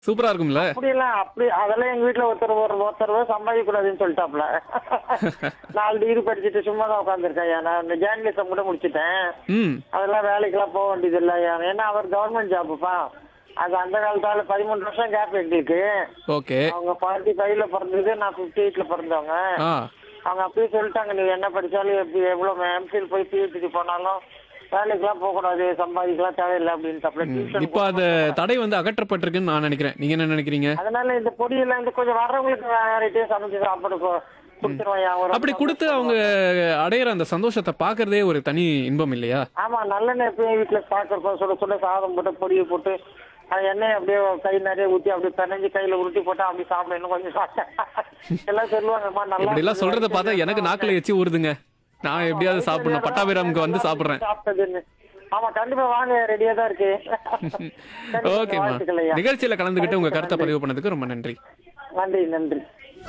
சூப்பரா இருக்கும்ல அப்படியெல்லாம் அப்படி அதெல்லாம் எங்க வீட்டுல ஒருத்தர் ஒரு ஒருத்தர் ரூபா சம்பாதிக்க கூடாதுன்னு சொல்லிட்டாப்ல நாலு டிகிரி படிச்சுட்டு சும்மா தான் உட்காந்துருக்கேன் நான் இந்த ஜேர்னலிசம் கூட முடிச்சிட்டேன் ம் அதெல்லாம் வேலைக்கெல்லாம் போக வேண்டியது இல்லை ஏன்னா அவர் கவர்மெண்ட் ஜாப்புப்பா அது அந்த காலத்தால பதிமூணு வருஷம் கேப் எங்களுக்கு ஓகே அவங்க ஃபார்ட்டி ஃபைவ்ல பிறந்தது நான் ஃபிஃப்டி எயிட்ல பிறந்தவங்க ஆ அவங்க அப்படியே சொல்லிட்டாங்க நீ என்ன படிச்சாலும் எப்படி எவ்வளவு எம்ஃபில் போய் பிஹெச்டி போனாலும் வேலைக்கெல்லாம் போக கூடாது சம்பாதிக்கலாம் தேவையில்லை அப்படின்னு இப்போ அது தடை வந்து அகற்றப்பட்டிருக்குன்னு நான் நினைக்கிறேன் நீங்க என்ன நினைக்கிறீங்க அதனால இந்த பொடியெல்லாம் இந்த கொஞ்சம் வர்றவங்களுக்கு வெரைட்டியா சமைச்சு சாப்பாடு கொ- கொடுத்துருவேன் ஒரு அப்படி கொடுத்து அவங்க அடையிற அந்த சந்தோஷத்தை பார்க்கறதே ஒரு தனி இன்பம் இல்லையா ஆமா நல்லெண்ணெய் எப்பயும் வீட்டுல சாக்கிறப்ப சுட சுட சாதம் போட்டு பொடியை போட்டு அது எண்ணெய் அப்படியே கை நிறைய ஊத்தி அப்படியே பிணைஞ்சு கையில உருட்டி போட்டா அப்படி சாப்பிட இன்னும் கொஞ்சம் சாப்பிட்டேன் எல்லாம் சொல்லுவாங்கம்மா நல்லா இப்படி எல்லாம் சொல்றத பார்த்தா எனக்கு நாக்குல எச்சி ஊறுதுங்க நான் எப்படியாவது சாப்பிடணும் பட்டாபிராமுக்கு வந்து சாப்பிடுறேன் சாப்பிட்டதுன்னு ஆமா கண்டிப்பா வாங்க ரெடியா தான் இருக்கு ஓகேம்மா வாழ்த்துக்கள் ஐயா. நிகழ்ச்சியில கலந்துக்கிட்டு உங்க கருத்தை பதிவு பண்ணதுக்கு ரொம்ப நன்றி நன்றி நன்றி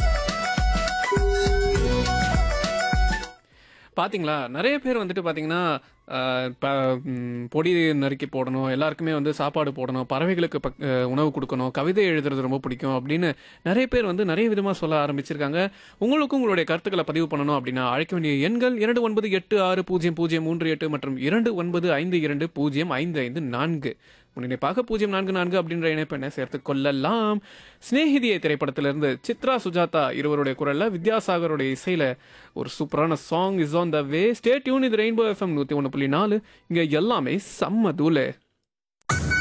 பாத்தீங்களா நிறைய பேர் வந்துட்டு பாத்தீங்கன்னா ஆஹ், ப- ம், பொடி நறுக்கி போடணும் எல்லாருக்குமே வந்து சாப்பாடு போடணும் பறவைகளுக்கு பக்- அஹ், உணவு கொடுக்கணும் கவிதை எழுதுறது ரொம்ப பிடிக்கும் அப்படின்னு நிறைய பேர் வந்து நிறைய விதமா சொல்ல ஆரம்பிச்சிருக்காங்க உங்களுக்கும் உங்களுடைய கருத்துக்களை பதிவு பண்ணணும் அப்படின்னா அழைக்க வேண்டிய எண்கள் இரண்டு ஒன்பது எட்டு ஆறு பூஜ்ஜியம் பூஜ்ஜியம் மூன்று எட்டு மற்றும் இரண்டு ஒன்பது ஐந்து இரண்டு பூஜ்ஜியம் ஐந்து ஐந்து நான்கு முன்னிணைப்பாக பூஜ்ஜியம் நான்கு நான்கு அப்படின்ற இணைப்பெண்ணை சேர்த்து கொள்ளலாம் சிநேகிதியை திரைப்படத்திலிருந்து சித்ரா சுஜாதா இருவருடைய குரல்ல வித்யாசாகருடைய இசையில ஒரு சூப்பரான song is on the way stay tuned இது ரெயின்போ எஃப்எம் நூத்தி ஒன்று புள்ளி நாலு இங்க எல்லாமே செம்ம தூளு